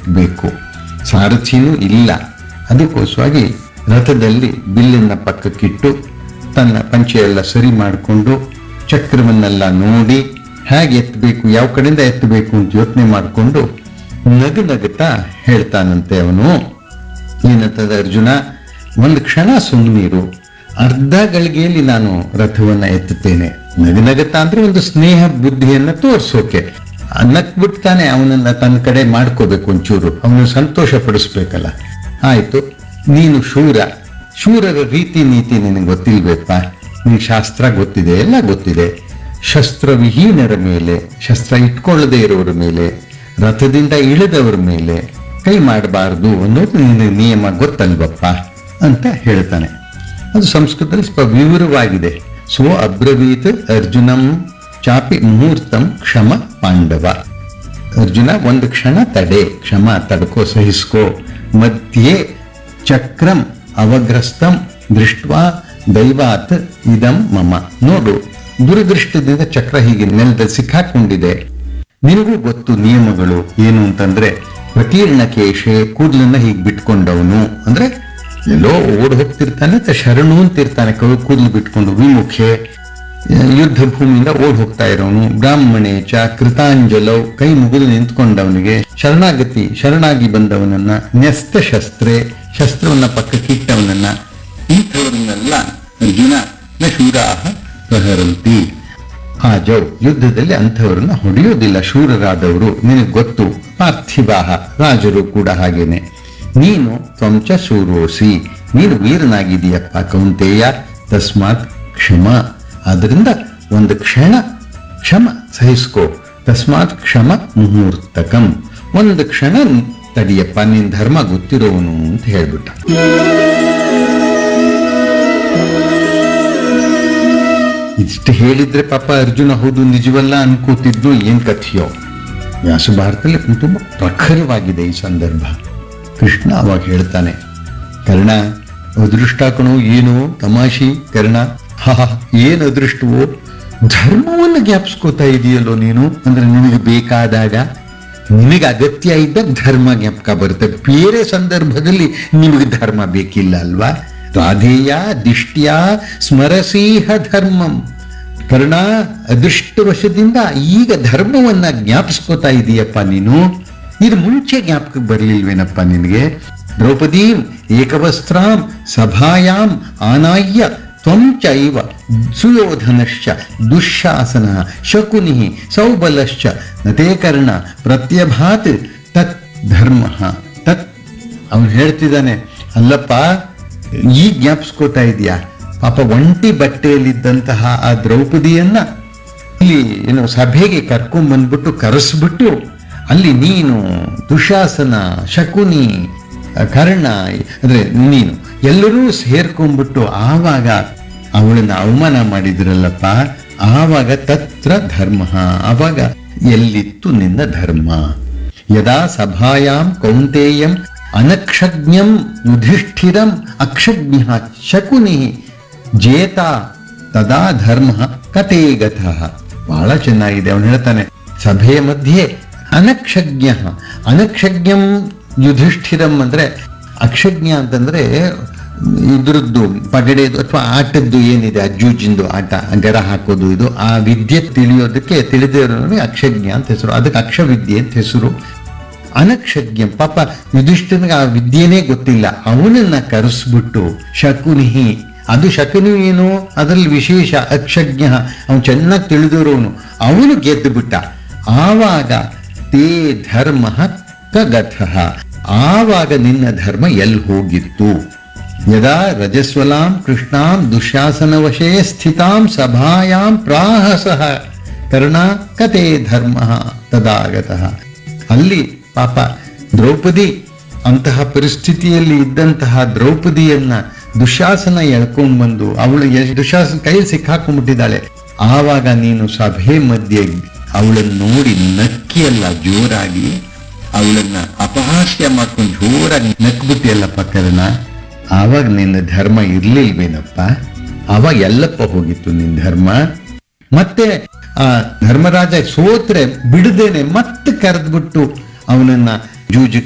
ಎತ್ತಬೇಕು ಸಾರಥಿನೂ ಇಲ್ಲ ಅದಕ್ಕೋಸ್ಕರವಾಗಿ ರಥದಲ್ಲಿ ಬಿಲ್ಲಿನ ಪಕ್ಕಕ್ಕಿಟ್ಟು ತನ್ನ ಪಂಚೆಯೆಲ್ಲ ಸರಿ ಮಾಡಿಕೊಂಡು ಚಕ್ರವನ್ನೆಲ್ಲ ನೋಡಿ ಹೇಗೆ ಎತ್ತಬೇಕು ಯಾವ ಕಡೆಯಿಂದ ಎತ್ತಬೇಕು ಅಂತ ಯೋಚನೆ ಮಾಡಿಕೊಂಡು ನಗು ನಗುತ್ತಾ ಹೇಳ್ತಾನಂತೆ ಅವನು ಏನಂತದ ಅರ್ಜುನ ಒಂದು ಕ್ಷಣ ಸುಮ್ಮನಿರು ಅರ್ಧ ಗಳಿಗೆಯಲ್ಲಿ ನಾನು ರಥವನ್ನ ಎತ್ತುತ್ತೇನೆ ನಗನಗತಾ ಅಂದ್ರೆ ಒಂದು ಸ್ನೇಹ ಬುದ್ಧಿಯನ್ನ ತೋರ್ಸೋಕೆ ನಕ್ಬಿಡ್ತಾನೆ ಅವನನ್ನ ತನ್ನ ಕಡೆ ಮಾಡ್ಕೋಬೇಕು ಒಂಚೂರು ಅವನು ಸಂತೋಷ ಪಡಿಸ್ಬೇಕಲ್ಲ ಆಯ್ತು ನೀನು ಶೂರ ಶೂರರ ರೀತಿ ನೀತಿ ನಿನಗೆ ಗೊತ್ತಿಲ್ಬೇಕ ನಿನ್ ಶಾಸ್ತ್ರ ಗೊತ್ತಿದೆ ಎಲ್ಲ ಗೊತ್ತಿದೆ ಶಸ್ತ್ರವಿಹೀನರ ಮೇಲೆ ಶಸ್ತ್ರ ಇಟ್ಕೊಳ್ಳದೆ ಇರೋರ ಮೇಲೆ ರಥದಿಂದ ಇಳಿದವರ ಮೇಲೆ ಕೈ ಮಾಡಬಾರದು ಅನ್ನೋದು ನಿನ್ನ ನಿಯಮ ಗೊತ್ತಲ್ವಪ್ಪ ಅಂತ ಹೇಳ್ತಾನೆ ಅದು ಸಂಸ್ಕೃತದಲ್ಲಿ ಸ್ವಲ್ಪ ವಿವರವಾಗಿದೆ ಸೋ ಅಬ್ರವೀತ್ ಅರ್ಜುನಂ ಚಾಪಿ ಮುಹೂರ್ತಂ ಕ್ಷಮ ಪಾಂಡವ ಅರ್ಜುನ ಒಂದು ಕ್ಷಣ ತಡೆ ಕ್ಷಮ ತಡ್ಕೋ ಸಹಿಸ್ಕೋ ಮಧ್ಯೆ ಚಕ್ರಂ ಅವಗ್ರಸ್ತಂ ದೃಷ್ಟ್ವಾ ದೈವಾತ್ ಇದಂ ಮಮ ನೋಡು ದುರದೃಷ್ಟದಿಂದ ಚಕ್ರ ಹೀಗೆ ನೆಲದಲ್ಲಿ ಸಿಕ್ಕಾಕೊಂಡಿದೆ ನಿನಗೂ ಗೊತ್ತು ನಿಯಮಗಳು ಏನು ಅಂತಂದ್ರೆ ಪ್ರತೀರ್ಣ ಕೇಶೆ ಕೂದಲನ್ನ ಹೀಗೆ ಬಿಟ್ಕೊಂಡವನು ಅಂದ್ರೆ ಎಲ್ಲೋ ಓಡ್ ಹೋಗ್ತಿರ್ತಾನೆ ಅಥವಾ ಶರಣು ಅಂತಿರ್ತಾನೆ ಕವಿ ಕೂದಲು ಬಿಟ್ಕೊಂಡು ವಿಮುಖೆ ಯುದ್ಧ ಭೂಮಿಯಿಂದ ಓಡ್ ಹೋಗ್ತಾ ಇರೋನು ಬ್ರಾಹ್ಮಣೆ ಚ ಕೃತಾಂಜಲವ್ ಕೈ ಮುಗಿದು ನಿಂತ್ಕೊಂಡವನಿಗೆ ಶರಣಾಗತಿ ಶರಣಾಗಿ ಬಂದವನನ್ನ ನ್ಯಸ್ತ ಶಸ್ತ್ರೆ ಶಸ್ತ್ರವನ್ನ ಪಕ್ಕಕ್ಕಿಟ್ಟವನನ್ನ ಇಂಥವರನ್ನೆಲ್ಲ ಅರ್ಜುನ ನ ಶೂರಾಹ ಪ್ರಹರಂತಿ ಆ ಜೌ ಯುದ್ಧದಲ್ಲಿ ಅಂಥವರನ್ನ ಹೊಡೆಯೋದಿಲ್ಲ ಶೂರರಾದವರು ನಿನಗೆ ಗೊತ್ತು ಪಾರ್ಥಿವಾಹ ರಾಜರು ಕೂಡ ಹಾಗೇನೆ ನೀನು ತ್ವಂಚ ಶೂರೋಸಿ ನೀನು ವೀರನಾಗಿದೀಯಪ್ಪ ಕೌಂತೆಯ ತಸ್ಮಾತ್ ಕ್ಷಮ ಆದ್ರಿಂದ ಒಂದು ಕ್ಷಣ ಕ್ಷಮ ಸಹಿಸ್ಕೋ ತಸ್ಮಾತ್ ಕ್ಷಮ ಮುಹೂರ್ತಕಂ ಒಂದು ಕ್ಷಣ ತಡಿಯಪ್ಪ ನಿನ್ ಧರ್ಮ ಗೊತ್ತಿರೋವನು ಅಂತ ಹೇಳ್ಬಿಟ್ಟ ಇದಿಷ್ಟು ಹೇಳಿದ್ರೆ ಪಾಪ ಅರ್ಜುನ ಹೌದು ನಿಜವಲ್ಲ ಅನ್ಕೋತಿದ್ದು ಏನ್ ಕಥೆಯೋ ವ್ಯಾಸ ಭಾರತದಲ್ಲಿ ತುಂಬಾ ಪ್ರಖರವಾಗಿದೆ ಈ ಸಂದರ್ಭ ಕೃಷ್ಣ ಅವಾಗ ಹೇಳ್ತಾನೆ ಕರ್ಣ ಅದೃಷ್ಟ ಕಣೋ ಏನು ತಮಾಷಿ ಕರ್ಣ ಹಾ ಏನ್ ಅದೃಷ್ಟವೋ ಧರ್ಮವನ್ನು ಜ್ಞಾಪಿಸ್ಕೋತಾ ಇದೆಯಲ್ಲೋ ನೀನು ಅಂದ್ರೆ ನಿನಗೆ ಬೇಕಾದಾಗ ನಿನಗೆ ಅಗತ್ಯ ಇದ್ದಾಗ ಧರ್ಮ ಜ್ಞಾಪಕ ಬರುತ್ತೆ ಬೇರೆ ಸಂದರ್ಭದಲ್ಲಿ ನಿಮಗೆ ಧರ್ಮ ಬೇಕಿಲ್ಲ ಅಲ್ವಾ ರಾಧೇಯ ದಿಷ್ಟ್ಯ ಸ್ಮರಸೀಹ ಧರ್ಮಂ ಕರ್ಣ ಅದೃಷ್ಟವಶದಿಂದ ಈಗ ಧರ್ಮವನ್ನ ಜ್ಞಾಪಿಸ್ಕೋತಾ ಇದೀಯಪ್ಪ ನೀನು ಇದು ಮುಂಚೆ ಜ್ಞಾಪಕಕ್ಕೆ ಬರ್ಲಿಲ್ವೇನಪ್ಪ ನಿನಗೆ ದ್ರೌಪದೀ ಏಕವಸ್ತ್ರಾಂ ಸಭಾಯಾಂ ಆನಾಯ್ಯ ತ್ವಂ ಚೈವ ಸುಯೋಧನಶ್ಚ ದುಶ್ಶಾಸನ ಶಕುನಿ ಸೌಬಲಶ್ಚ ನತೇ ಕರ್ಣ ಪ್ರತ್ಯಭಾತ್ ತತ್ ಧರ್ಮ ತತ್ ಅವನು ಹೇಳ್ತಿದ್ದಾನೆ ಅಲ್ಲಪ್ಪ ಈ ಜ್ಞಾಪಿಸ್ಕೋತಾ ಇದೆಯಾ ಪಾಪ ಒಂಟಿ ಬಟ್ಟೆಯಲ್ಲಿದ್ದಂತಹ ಆ ದ್ರೌಪದಿಯನ್ನ ಇಲ್ಲಿ ಏನು ಸಭೆಗೆ ಕರ್ಕೊಂಡ್ ಬಂದ್ಬಿಟ್ಟು ಕರೆಸ್ಬಿಟ್ಟು ಅಲ್ಲಿ ನೀನು ದುಶಾಸನ ಶಕುನಿ ಕರ್ಣ ಅಂದ್ರೆ ನೀನು ಎಲ್ಲರೂ ಸೇರ್ಕೊಂಡ್ಬಿಟ್ಟು ಆವಾಗ ಅವಳನ್ನ ಅವಮಾನ ಮಾಡಿದ್ರಲ್ಲಪ್ಪ ಆವಾಗ ತತ್ರ ಧರ್ಮ ಆವಾಗ ಎಲ್ಲಿತ್ತು ನಿನ್ನ ಧರ್ಮ ಯದಾ ಸಭಾಯಾಂ ಕೌಂತೇಯಂ ಅನಕ್ಷಜ್ಞಂ ಯುಧಿಷ್ಠಿರಂ ಅಕ್ಷಜ್ಞ ಶಕುನಿ ಜೇತ ತದಾ ಧರ್ಮ ಕಥೇಗತ ಬಹಳ ಚೆನ್ನಾಗಿದೆ ಅವನು ಹೇಳ್ತಾನೆ ಸಭೆಯ ಮಧ್ಯೆ ಅನಕ್ಷಜ್ಞ ಅನಕ್ಷಜ್ಞಂ ಯುಧಿಷ್ಠಿರಂ ಅಂದ್ರೆ ಅಕ್ಷಜ್ಞ ಅಂತಂದ್ರೆ ಇದ್ರದ್ದು ಪಗಡೆದು ಅಥವಾ ಆಟದ್ದು ಏನಿದೆ ಅಜ್ಜೂಜಿಂದು ಆಟ ಗರ ಹಾಕೋದು ಇದು ಆ ವಿದ್ಯೆ ತಿಳಿಯೋದಕ್ಕೆ ತಿಳಿದಿರೋನಿಗೆ ಅಕ್ಷಜ್ಞ ಅಂತ ಹೆಸರು ಅದಕ್ಕೆ ಅಕ್ಷವಿದ್ಯೆ ಅಂತ ಹೆಸರು ಅನಕ್ಷಜ್ಞಂ ಪಾಪ ಯುಧಿಷ್ಠನಿಗೆ ಆ ವಿದ್ಯೆನೇ ಗೊತ್ತಿಲ್ಲ ಅವನನ್ನ ಕರೆಸ್ಬಿಟ್ಟು ಶಕುನಿಹಿ ಅದು ಶಕುನಿ ಏನು ಅದರಲ್ಲಿ ವಿಶೇಷ ಅಕ್ಷಜ್ಞ ಅವನು ಚೆನ್ನಾಗಿ ತಿಳಿದಿರೋನು ಅವನು ಗೆದ್ದು ಬಿಟ್ಟ ಆವಾಗ ತೇ ಧರ್ಮ ಕಗಥ ಆವಾಗ ನಿನ್ನ ಧರ್ಮ ಎಲ್ಲಿ ಹೋಗಿತ್ತು ಯದಾ ರಜಸ್ವಲಾಂ ಕೃಷ್ಣಾಂ ದುಶಾಸನವಶೇ ಸ್ಥಿತಾಂ ಸಭಾಯಾಂ ಪ್ರಾಹಸಃ ಕರ್ಣ ಕತೆ ಧರ್ಮ ತದಾಗತಃ ಅಲ್ಲಿ ಪಾಪ ದ್ರೌಪದಿ ಅಂತಹ ಪರಿಸ್ಥಿತಿಯಲ್ಲಿ ಇದ್ದಂತಹ ದ್ರೌಪದಿಯನ್ನ ದುಶಾಸನ ಎಳ್ಕೊಂಡ್ ಬಂದು ಅವಳು ಎಷ್ಟ್ ದುಶಾಸನ ಕೈಯಲ್ಲಿ ಸಿಕ್ಕಾಕೊಂಡ್ಬಿಟ್ಟಿದ್ದಾಳೆ ಆವಾಗ ನೀನು ಸಭೆ ಮಧ್ಯೆ ಅವಳನ್ನು ನೋಡಿ ನಕ್ಕಿಯಲ್ಲ ಜೋರಾಗಿ ಅವಳನ್ನ ಅಪಹಾಸ್ಯ ಮಾಡ್ಕೊಂಡು ಜೋರಾಗಿ ನಕ್ಬಿಟ್ಟಿಯಲ್ಲಪ್ಪ ಕರ್ಣ ಆವಾಗ ನಿನ್ನ ಧರ್ಮ ಇರ್ಲಿಲ್ವೇನಪ್ಪ ಆವಾಗ ಎಲ್ಲಪ್ಪ ಹೋಗಿತ್ತು ನಿನ್ನ ಧರ್ಮ ಮತ್ತೆ ಆ ಧರ್ಮರಾಜ ಸೋತ್ರೆ ಬಿಡದೇನೆ ಮತ್ತೆ ಕರೆದ್ಬಿಟ್ಟು ಅವನನ್ನ ಜೂಜು